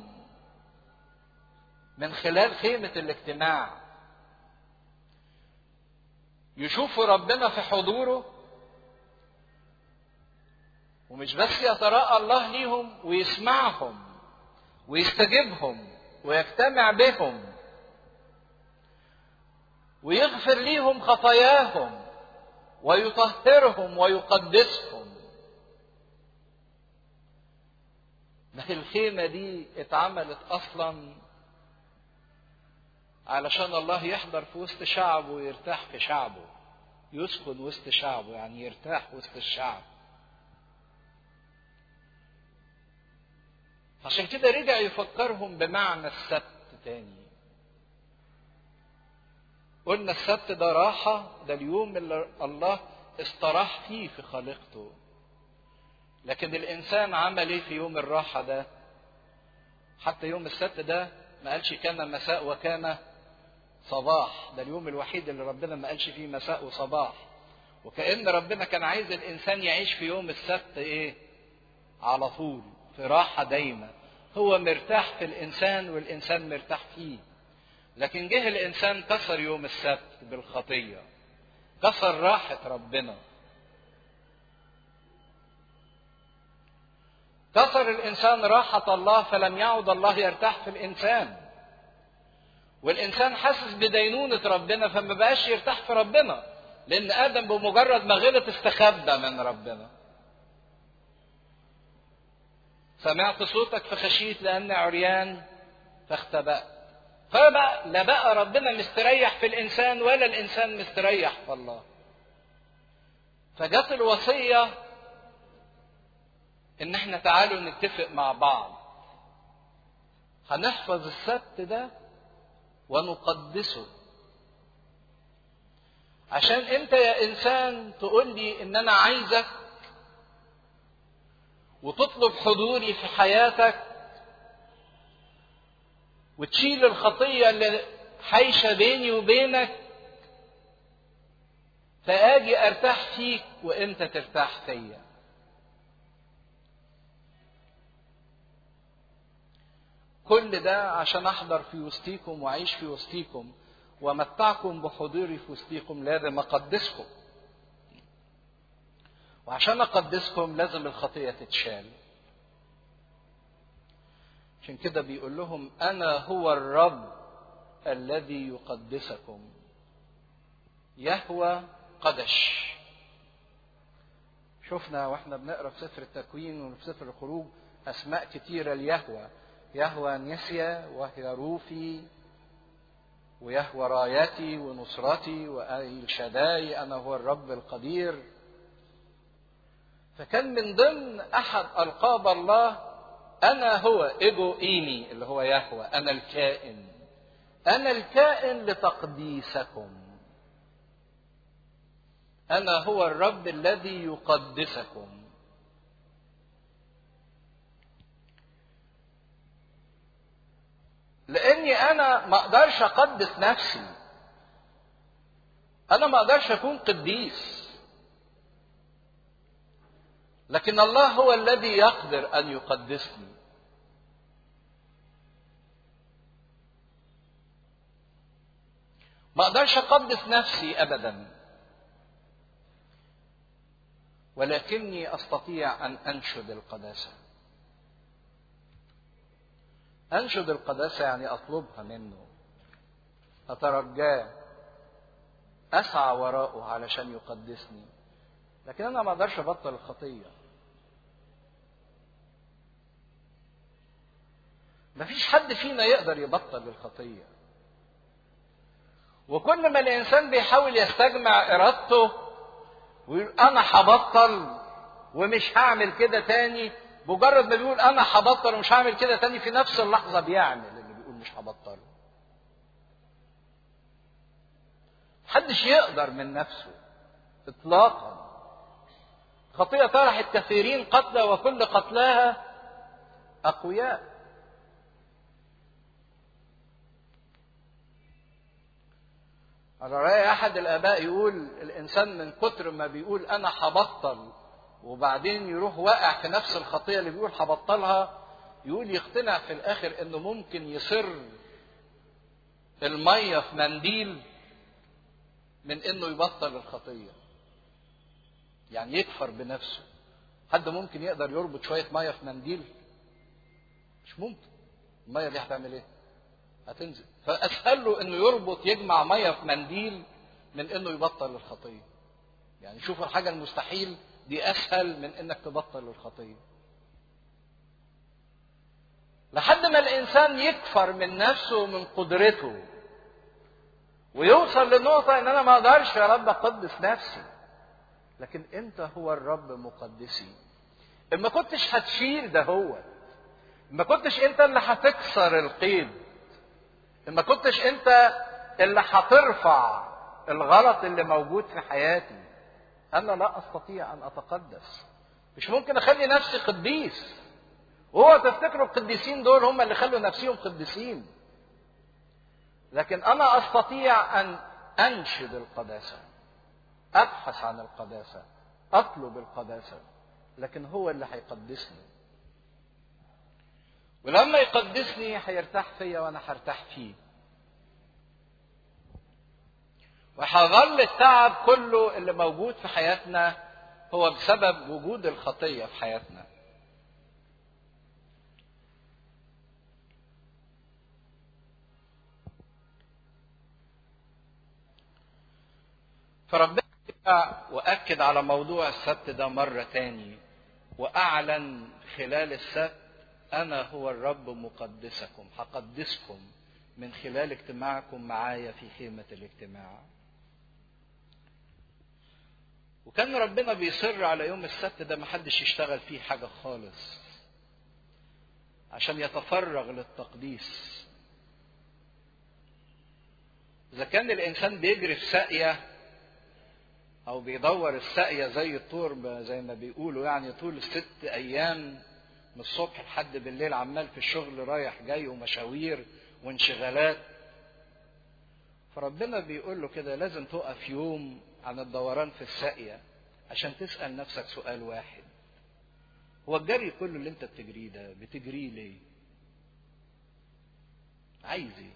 Speaker 1: من خلال خيمة الاجتماع يشوفوا ربنا في حضوره ومش بس يتراءى الله ليهم ويسمعهم ويستجيبهم ويجتمع بهم ويغفر ليهم خطاياهم ويطهرهم ويقدسهم ما هي الخيمة دي اتعملت أصلا علشان الله يحضر في وسط شعبه ويرتاح في شعبه يسكن وسط شعبه يعني يرتاح وسط الشعب عشان كده رجع يفكرهم بمعنى السبت تاني قلنا السبت ده راحة ده اليوم اللي الله استراح فيه في خالقته لكن الإنسان عمل إيه في يوم الراحة ده حتى يوم السبت ده ما قالش كان مساء وكان صباح ده اليوم الوحيد اللي ربنا ما قالش فيه مساء وصباح وكأن ربنا كان عايز الإنسان يعيش في يوم السبت إيه على طول في راحة دايمة هو مرتاح في الإنسان والإنسان مرتاح فيه لكن جه الإنسان كسر يوم السبت بالخطية كسر راحة ربنا كسر الإنسان راحة الله فلم يعد الله يرتاح في الإنسان والإنسان حاسس بدينونة ربنا فما بقاش يرتاح في ربنا لأن آدم بمجرد ما غلط استخبى من ربنا سمعت صوتك فخشيت لأني عريان فاختبأت فبقى لا بقى ربنا مستريح في الإنسان ولا الإنسان مستريح في الله فجت الوصية إن احنا تعالوا نتفق مع بعض هنحفظ السبت ده ونقدسه عشان انت يا انسان تقول لي ان انا عايزك وتطلب حضوري في حياتك وتشيل الخطيه اللي حايشه بيني وبينك فاجي ارتاح فيك وانت ترتاح فيا كل ده عشان احضر في وسطيكم واعيش في وسطيكم وامتعكم بحضوري في وسطيكم لازم اقدسكم وعشان اقدسكم لازم الخطيه تتشال عشان كده بيقول لهم انا هو الرب الذي يقدسكم يهوى قدش شفنا واحنا بنقرا في سفر التكوين وفي سفر الخروج أسماء كتيرة ليهوى يهوى نسيا وهي روفي ويهوى رايتي ونصرتي وآل شداي أنا هو الرب القدير فكان من ضمن أحد ألقاب الله أنا هو إيجو إيمي اللي هو يهوى أنا الكائن أنا الكائن لتقديسكم أنا هو الرب الذي يقدسكم لاني انا ما اقدرش اقدس نفسي انا ما اقدرش اكون قديس لكن الله هو الذي يقدر ان يقدسني ما اقدرش اقدس نفسي ابدا ولكني استطيع ان انشد القداسه انشد القداسه يعني اطلبها منه اترجاه اسعى وراءه علشان يقدسني لكن انا ما اقدرش ابطل الخطيه مفيش حد فينا يقدر يبطل الخطيه وكل ما الانسان بيحاول يستجمع ارادته ويقول انا هبطل ومش هعمل كده تاني مجرد ما بيقول انا هبطل ومش هعمل كده تاني في نفس اللحظه بيعمل اللي بيقول مش هبطل محدش يقدر من نفسه اطلاقا خطيه طرحت كثيرين قتلى وكل قتلاها اقوياء على رأي أحد الآباء يقول الإنسان من كتر ما بيقول أنا هبطل وبعدين يروح واقع في نفس الخطية اللي بيقول هبطلها يقول يقتنع في الآخر إنه ممكن يصر المية في منديل من إنه يبطل الخطية. يعني يكفر بنفسه. حد ممكن يقدر يربط شوية مية في منديل؟ مش ممكن. المية دي هتعمل إيه؟ هتنزل فاسهل له انه يربط يجمع ميه في منديل من انه يبطل الخطيه يعني شوف الحاجه المستحيل دي اسهل من انك تبطل الخطيه لحد ما الانسان يكفر من نفسه ومن قدرته ويوصل للنقطة إن أنا ما أقدرش يا رب أقدس نفسي. لكن أنت هو الرب مقدسي. إما كنتش هتشيل ده هو. ما كنتش أنت اللي هتكسر القيد. ما كنتش انت اللي هترفع الغلط اللي موجود في حياتي انا لا استطيع ان اتقدس مش ممكن اخلي نفسي قديس وهو تفتكروا القديسين دول هم اللي خلوا نفسهم قديسين لكن انا استطيع ان انشد القداسه ابحث عن القداسه اطلب القداسه لكن هو اللي هيقدسني ولما يقدسني هيرتاح فيا وانا هرتاح فيه وهظل التعب كله اللي موجود في حياتنا هو بسبب وجود الخطيه في حياتنا فربنا واكد على موضوع السبت ده مره تاني واعلن خلال السبت أنا هو الرب مقدسكم هقدسكم من خلال اجتماعكم معايا في خيمة الاجتماع وكان ربنا بيصر على يوم السبت ده محدش يشتغل فيه حاجة خالص عشان يتفرغ للتقديس إذا كان الإنسان بيجري في ساقية أو بيدور الساقية زي الطور زي ما بيقولوا يعني طول الست أيام من الصبح لحد بالليل عمال في الشغل رايح جاي ومشاوير وانشغالات فربنا بيقول له كده لازم تقف يوم عن الدوران في الساقية عشان تسأل نفسك سؤال واحد هو الجري كله اللي انت بتجريه ده بتجريه ليه عايز ايه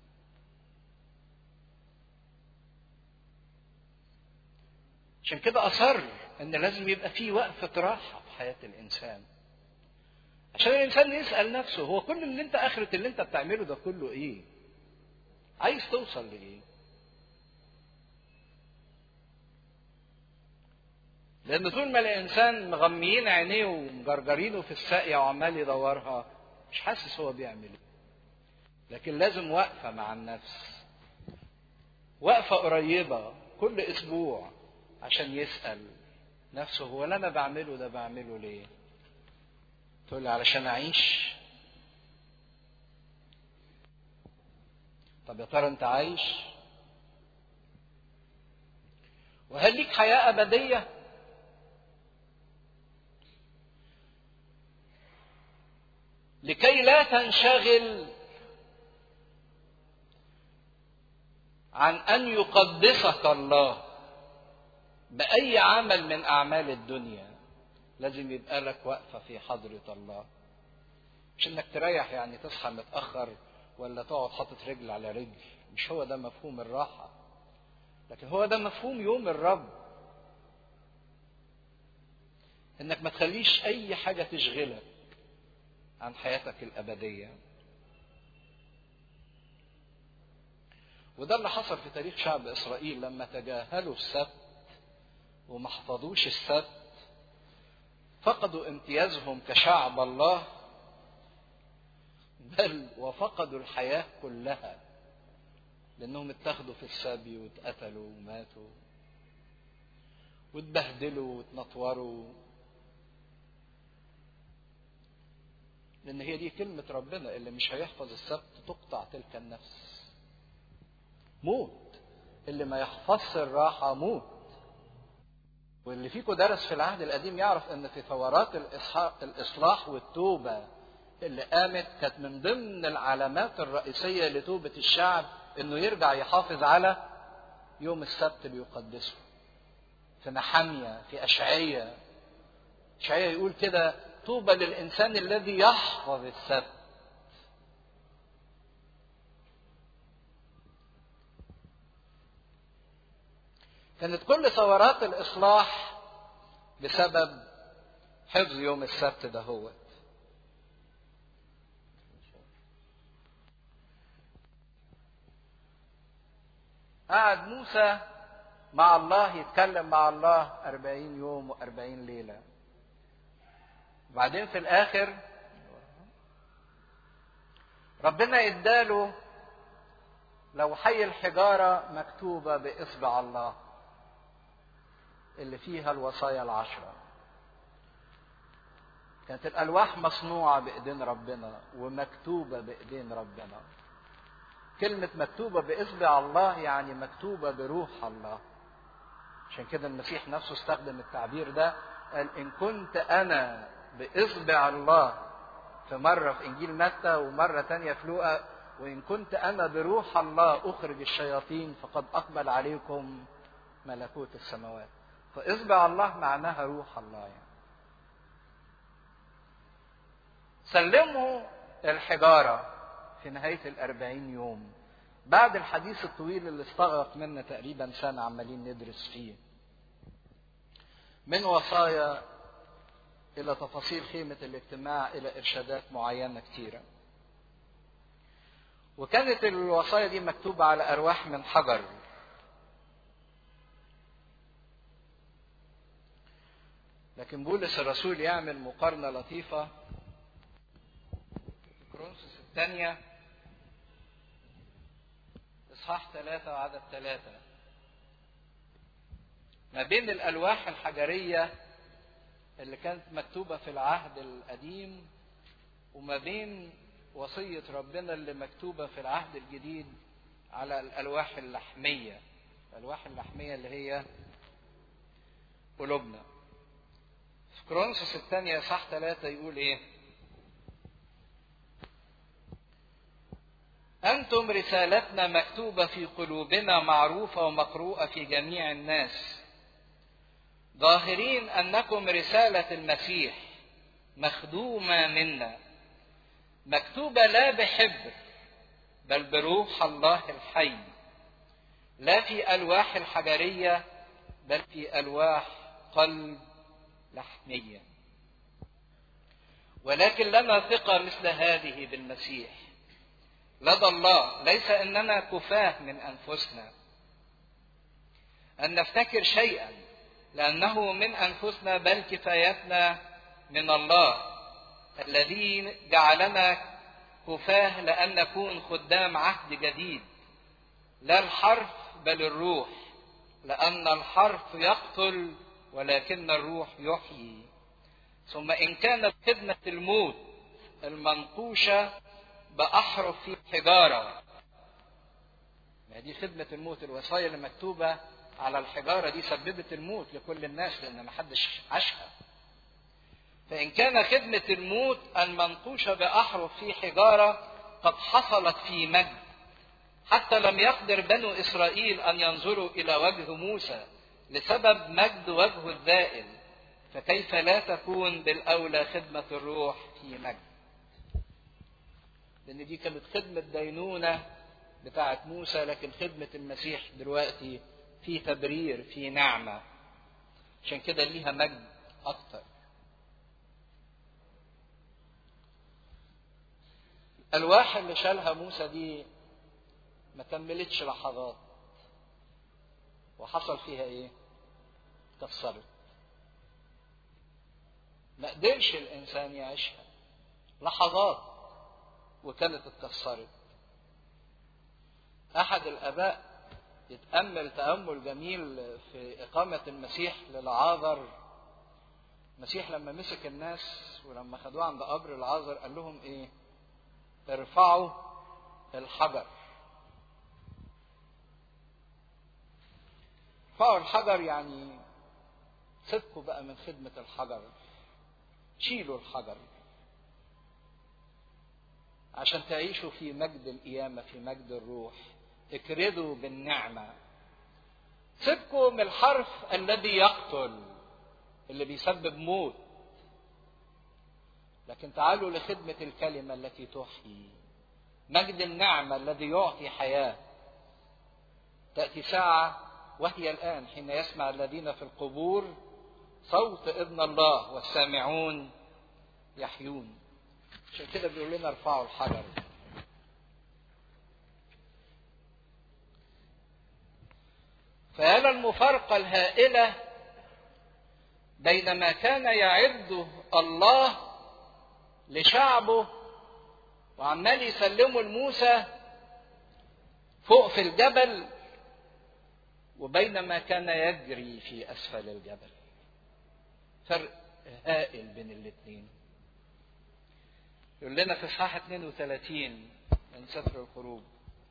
Speaker 1: عشان كده اصر ان لازم يبقى في وقفة راحة في حياة الانسان عشان الانسان يسال نفسه هو كل اللي انت اخره اللي انت بتعمله ده كله ايه عايز توصل لايه لأن طول ما الإنسان مغميين عينيه ومجرجرينه في الساقية وعمال يدورها مش حاسس هو بيعمل ايه. لكن لازم وقفة مع النفس. وقفة قريبة كل أسبوع عشان يسأل نفسه هو اللي أنا بعمله ده بعمله ليه؟ تقول لي علشان أعيش؟ طب يا ترى أنت عايش؟ وهل ليك حياة أبدية؟ لكي لا تنشغل عن ان يقدسك الله باي عمل من اعمال الدنيا لازم يبقى لك وقفه في حضره الله مش انك تريح يعني تصحى متاخر ولا تقعد حاطط رجل على رجل مش هو ده مفهوم الراحه لكن هو ده مفهوم يوم الرب انك ما تخليش اي حاجه تشغلك عن حياتك الأبدية وده اللي حصل في تاريخ شعب إسرائيل لما تجاهلوا السبت وما حفظوش السبت فقدوا امتيازهم كشعب الله بل وفقدوا الحياة كلها لأنهم اتخذوا في السبي واتقتلوا وماتوا واتبهدلوا واتنطوروا لأن هي دي كلمة ربنا اللي مش هيحفظ السبت تقطع تلك النفس. موت. اللي ما يحفظش الراحة موت. واللي فيكم درس في العهد القديم يعرف ان في ثورات الاصلاح والتوبة اللي قامت كانت من ضمن العلامات الرئيسية لتوبة الشعب انه يرجع يحافظ على يوم السبت ليقدسه. في نحمية في أشعية أشعية يقول كده طوبى للإنسان الذي يحفظ السبت كانت كل ثورات الإصلاح بسبب حفظ يوم السبت ده هو قعد موسى مع الله يتكلم مع الله أربعين يوم وأربعين ليلة وبعدين في الآخر ربنا اداله لو حي الحجارة مكتوبة بإصبع الله اللي فيها الوصايا العشرة كانت الألواح مصنوعة بإيدين ربنا ومكتوبة بإيدين ربنا كلمة مكتوبة بإصبع الله يعني مكتوبة بروح الله عشان كده المسيح نفسه استخدم التعبير ده قال إن كنت أنا بإصبع الله في مرة في إنجيل متى ومرة تانية في لوقا وإن كنت أنا بروح الله أخرج الشياطين فقد أقبل عليكم ملكوت السماوات فإصبع الله معناها روح الله يعني سلموا الحجارة في نهاية الأربعين يوم بعد الحديث الطويل اللي استغرق منا تقريبا سنة عمالين ندرس فيه من وصايا إلى تفاصيل خيمة الاجتماع إلى إرشادات معينة كتيرة وكانت الوصايا دي مكتوبة على أرواح من حجر لكن بولس الرسول يعمل مقارنة لطيفة في كرونسوس الثانية إصحاح ثلاثة وعدد ثلاثة ما بين الألواح الحجرية اللي كانت مكتوبة في العهد القديم وما بين وصية ربنا اللي مكتوبة في العهد الجديد على الألواح اللحمية الألواح اللحمية اللي هي قلوبنا في كرونسوس الثانية صح ثلاثة يقول إيه أنتم رسالتنا مكتوبة في قلوبنا معروفة ومقروءة في جميع الناس ظاهرين أنكم رسالة المسيح مخدومة منا مكتوبة لا بحبر بل بروح الله الحي لا في ألواح الحجرية بل في ألواح قلب لحمية ولكن لنا ثقة مثل هذه بالمسيح لدى الله ليس اننا كفاه من انفسنا ان نفتكر شيئا لأنه من أنفسنا بل كفايتنا من الله الذي جعلنا كفاه لأن نكون خدام عهد جديد لا الحرف بل الروح لأن الحرف يقتل ولكن الروح يحيي ثم إن كانت خدمة الموت المنقوشة بأحرف في حجارة ما دي خدمة الموت الوصايا اللي مكتوبة على الحجارة دي سببت الموت لكل الناس لأن محدش عاشها فإن كان خدمة الموت المنقوشة بأحرف في حجارة قد حصلت في مجد حتى لم يقدر بنو إسرائيل أن ينظروا إلى وجه موسى لسبب مجد وجهه الذائل فكيف لا تكون بالأولى خدمة الروح في مجد لأن دي كانت خدمة دينونة بتاعت موسى لكن خدمة المسيح دلوقتي في تبرير في نعمة عشان كده ليها مجد أكتر الألواح اللي شالها موسى دي ما كملتش لحظات وحصل فيها ايه؟ كسرت ما قدرش الإنسان يعيشها لحظات وكانت اتكسرت أحد الآباء يتأمل تأمل جميل في إقامة المسيح للعاذر المسيح لما مسك الناس ولما خدوه عند قبر العاذر قال لهم إيه؟ ارفعوا الحجر ارفعوا الحجر يعني سيبكوا بقى من خدمة الحجر شيلوا الحجر عشان تعيشوا في مجد القيامة في مجد الروح اكردوا بالنعمة سيبكوا من الحرف الذي يقتل اللي بيسبب موت لكن تعالوا لخدمة الكلمة التي تحيي مجد النعمة الذي يعطي حياة تأتي ساعة وهي الآن حين يسمع الذين في القبور صوت ابن الله والسامعون يحيون عشان كده بيقول لنا ارفعوا الحجر فهذا المفارقة الهائلة بين ما كان يعده الله لشعبه وعمال يسلمه لموسى فوق في الجبل وبين ما كان يجري في اسفل الجبل فرق هائل بين الاثنين يقول لنا في اصحاح 32 من سفر الخروج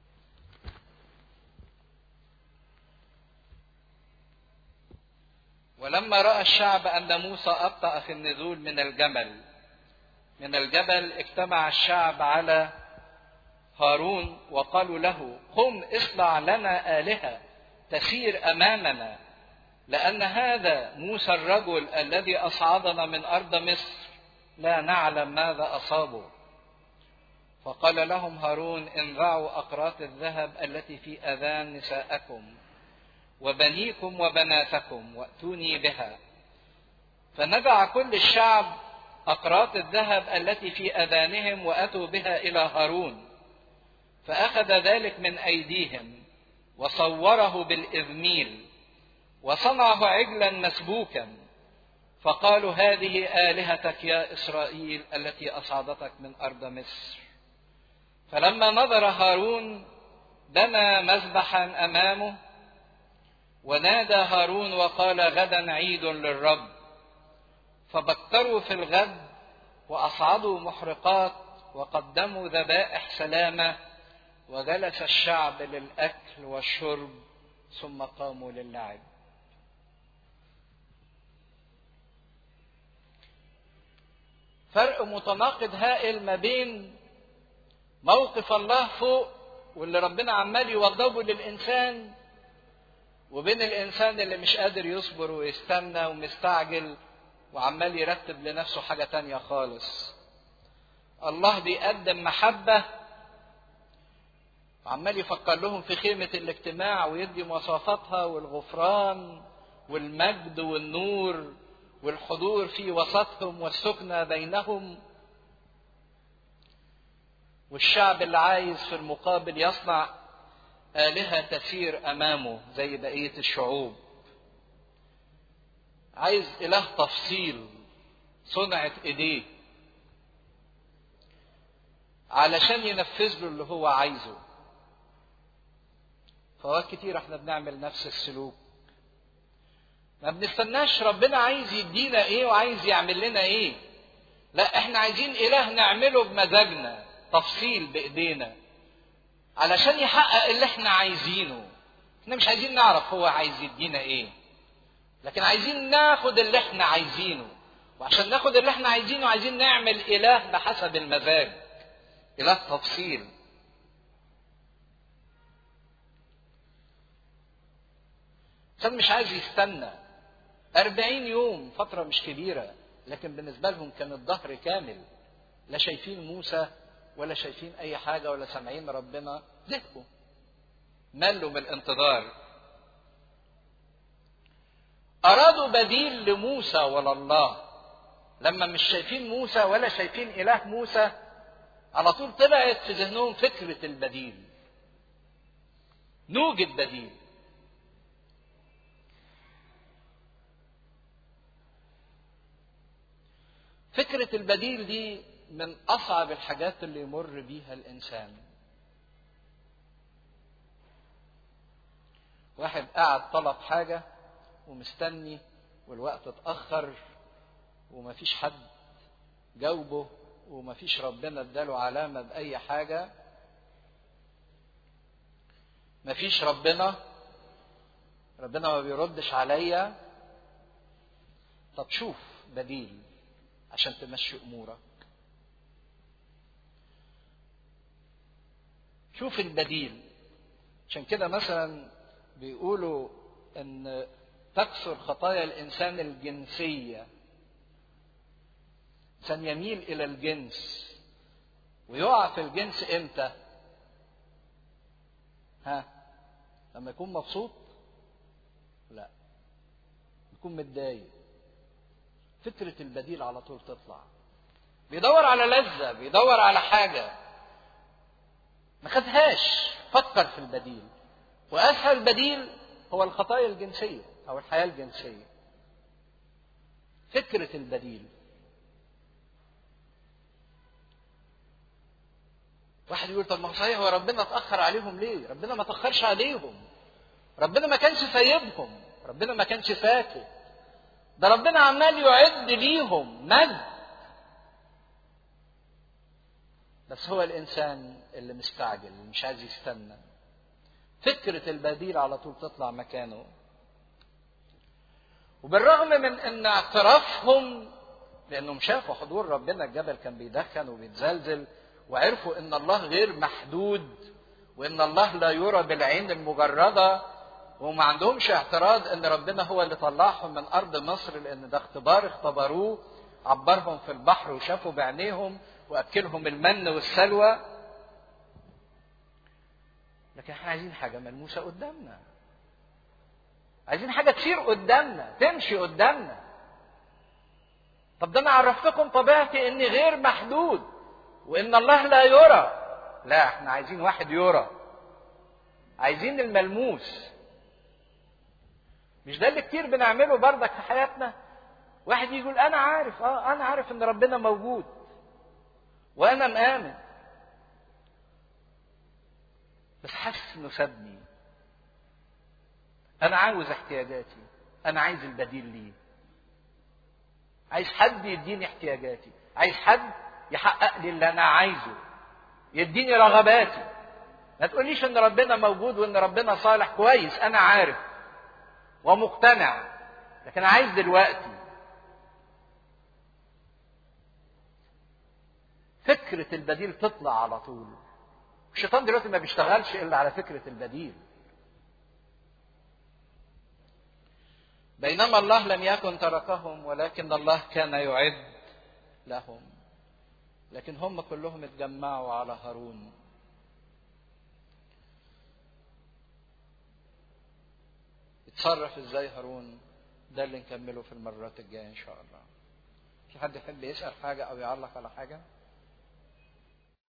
Speaker 1: ولما راى الشعب ان موسى ابطا في النزول من الجبل من الجبل اجتمع الشعب على هارون وقالوا له قم اصنع لنا الهه تسير امامنا لان هذا موسى الرجل الذي اصعدنا من ارض مصر لا نعلم ماذا اصابه فقال لهم هارون انرعوا اقراط الذهب التي في اذان نساءكم وبنيكم وبناتكم واتوني بها فنزع كل الشعب أقراط الذهب التي في أذانهم وأتوا بها إلى هارون فأخذ ذلك من أيديهم وصوره بالإذميل وصنعه عجلا مسبوكا فقالوا هذه آلهتك يا إسرائيل التي أصعدتك من أرض مصر فلما نظر هارون بنى مذبحا أمامه ونادى هارون وقال غدا عيد للرب فبكروا في الغد واصعدوا محرقات وقدموا ذبائح سلامه وجلس الشعب للاكل والشرب ثم قاموا للعب فرق متناقض هائل ما بين موقف الله فوق واللي ربنا عمال يوضبه للانسان وبين الانسان اللي مش قادر يصبر ويستنى ومستعجل وعمال يرتب لنفسه حاجة تانية خالص الله بيقدم محبة وعمال يفكر لهم في خيمة الاجتماع ويدي مواصفاتها والغفران والمجد والنور والحضور في وسطهم والسكنة بينهم والشعب اللي عايز في المقابل يصنع آلهة تسير أمامه زي بقية الشعوب عايز إله تفصيل صنعة إيديه علشان ينفذ له اللي هو عايزه فوقت كتير احنا بنعمل نفس السلوك ما بنستناش ربنا عايز يدينا ايه وعايز يعمل لنا ايه لا احنا عايزين اله نعمله بمزاجنا تفصيل بايدينا علشان يحقق اللي احنا عايزينه احنا مش عايزين نعرف هو عايز يدينا ايه لكن عايزين ناخد اللي احنا عايزينه وعشان ناخد اللي احنا عايزينه عايزين نعمل اله بحسب المزاج اله تفصيل كان مش عايز يستنى أربعين يوم فترة مش كبيرة لكن بالنسبة لهم كان الظهر كامل لا شايفين موسى ولا شايفين أي حاجة ولا سامعين ربنا زهقوا ملوا من الانتظار أرادوا بديل لموسى ولا الله لما مش شايفين موسى ولا شايفين إله موسى على طول طلعت في ذهنهم فكرة البديل نوجد بديل فكرة البديل دي من أصعب الحاجات اللي يمر بيها الإنسان. واحد قاعد طلب حاجة ومستني والوقت اتأخر ومفيش حد جاوبه ومفيش ربنا اداله علامة بأي حاجة مفيش ربنا ربنا ما بيردش عليا طب شوف بديل عشان تمشي امورك شوف البديل عشان كده مثلا بيقولوا ان تكثر خطايا الانسان الجنسيه الانسان يميل الى الجنس ويقع في الجنس امتى ها لما يكون مبسوط لا يكون متضايق فكرة البديل على طول تطلع بيدور على لذة بيدور على حاجة ما خدهاش فكر في البديل وأسهل بديل هو الخطايا الجنسية أو الحياة الجنسية فكرة البديل واحد يقول طب ما صحيح هو ربنا اتأخر عليهم ليه؟ ربنا ما تأخرش عليهم. ربنا ما كانش سايبهم، ربنا ما كانش ساكت. ده ربنا عمال يعد ليهم مجد بس هو الانسان اللي مستعجل اللي مش عايز يستنى فكرة البديل على طول تطلع مكانه وبالرغم من ان اعترافهم لانهم شافوا حضور ربنا الجبل كان بيدخن وبيتزلزل وعرفوا ان الله غير محدود وان الله لا يرى بالعين المجرده وما عندهمش اعتراض ان ربنا هو اللي طلعهم من ارض مصر لان ده اختبار اختبروه عبرهم في البحر وشافوا بعينيهم واكلهم المن والسلوى لكن احنا عايزين حاجه ملموسه قدامنا عايزين حاجه تصير قدامنا تمشي قدامنا طب ده انا عرفتكم طبيعتي اني غير محدود وان الله لا يرى لا احنا عايزين واحد يرى عايزين الملموس مش ده اللي كتير بنعمله بردك في حياتنا واحد يقول انا عارف اه انا عارف ان ربنا موجود وانا مآمن بس حاسس انه سابني انا عاوز احتياجاتي انا عايز البديل ليه عايز حد يديني احتياجاتي عايز حد يحقق لي اللي انا عايزه يديني رغباتي ما تقوليش ان ربنا موجود وان ربنا صالح كويس انا عارف ومقتنع لكن عايز دلوقتي فكرة البديل تطلع على طول الشيطان دلوقتي ما بيشتغلش الا على فكرة البديل بينما الله لم يكن تركهم ولكن الله كان يعد لهم لكن هم كلهم اتجمعوا على هارون اتصرف ازاي هارون ده اللي نكمله في المرات الجايه ان شاء الله في حد يحب يسال حاجه او يعلق على حاجه